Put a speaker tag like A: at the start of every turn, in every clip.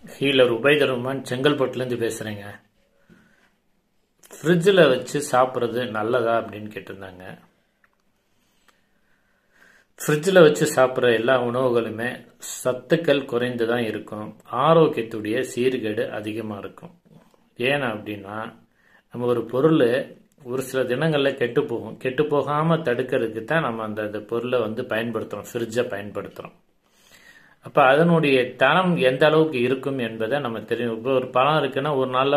A: healer உபைதர் Rahman செங்கல்பட்டுலேருந்து பேசுகிறேங்க ஃப்ரிட்ஜில் வச்சு சாப்பிட்றது நல்லதா அப்படின்னு கேட்டிருந்தாங்க ஃப்ரிட்ஜில் வச்சு சாப்பிட்ற எல்லா உணவுகளுமே சத்துக்கள் குறைந்து தான் இருக்கும் ஆரோக்கியத்துடைய சீர்கேடு அதிகமாக இருக்கும் ஏன் அப்படின்னா நம்ம ஒரு பொருள் ஒரு சில தினங்களில் கெட்டு போகும் கெட்டு போகாமல் தடுக்கிறதுக்கு தான் நம்ம அந்த அந்த பொருளை வந்து பயன்படுத்துகிறோம் ஃப்ரிட்ஜை பயன்படுத்துகிறோம் அப்போ அதனுடைய தரம் எந்த அளவுக்கு இருக்கும் என்பதை நம்ம தெரியும் இப்போ ஒரு பழம் இருக்குன்னா ஒரு நாளில்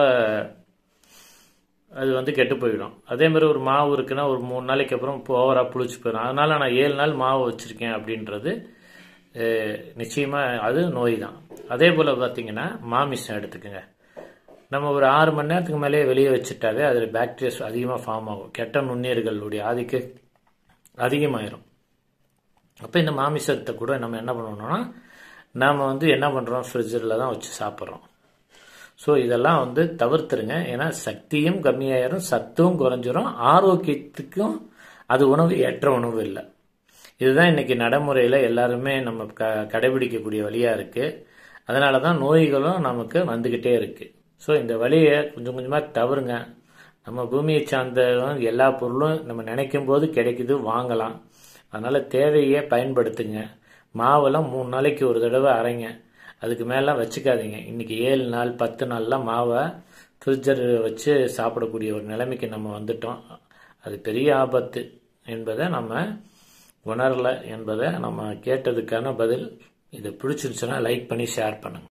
A: அது வந்து கெட்டு போயிடும் அதே மாதிரி ஒரு மாவு இருக்குன்னா ஒரு மூணு நாளைக்கு அப்புறம் ஓவராக புளிச்சு போயிடும் அதனால நான் ஏழு நாள் மாவு வச்சுருக்கேன் அப்படின்றது நிச்சயமாக அது நோய் தான் அதே போல் பார்த்தீங்கன்னா மாமிசம் எடுத்துக்கோங்க நம்ம ஒரு ஆறு மணி நேரத்துக்கு மேலேயே வெளியே வச்சுட்டாவே அதில் பாக்டீரியாஸ் அதிகமாக ஃபார்ம் ஆகும் கெட்ட நுண்ணுயிர்களுடைய ஆதிக்க அதிகமாயிரும் அப்போ இந்த மாமிசத்தை கூட நம்ம என்ன பண்ணணும்னா நாம் வந்து என்ன பண்ணுறோம் ஃப்ரிட்ஜில் தான் வச்சு சாப்பிட்றோம் ஸோ இதெல்லாம் வந்து தவிர்த்துருங்க ஏன்னா சக்தியும் கம்மியாயிரும் சத்தும் குறைஞ்சிரும் ஆரோக்கியத்துக்கும் அது உணவு ஏற்ற உணவு இல்லை இதுதான் இன்னைக்கு நடைமுறையில் எல்லாருமே நம்ம க கடைபிடிக்கக்கூடிய வழியாக இருக்குது அதனால தான் நோய்களும் நமக்கு வந்துக்கிட்டே இருக்குது ஸோ இந்த வழியை கொஞ்சம் கொஞ்சமாக தவறுங்க நம்ம பூமியை சார்ந்த எல்லா பொருளும் நம்ம நினைக்கும் போது கிடைக்குது வாங்கலாம் அதனால் தேவையே பயன்படுத்துங்க மாவெல்லாம் மூணு நாளைக்கு ஒரு தடவை அரைங்க அதுக்கு மேலாம் வச்சுக்காதீங்க இன்றைக்கி ஏழு நாள் பத்து நாள்லாம் மாவை ஃப்ரிட்ஜர் வச்சு சாப்பிடக்கூடிய ஒரு நிலைமைக்கு நம்ம வந்துட்டோம் அது பெரிய ஆபத்து என்பதை நம்ம உணரலை என்பதை நம்ம கேட்டதுக்கான பதில் இதை பிடிச்சிருச்சுன்னா லைக் பண்ணி ஷேர் பண்ணுங்கள்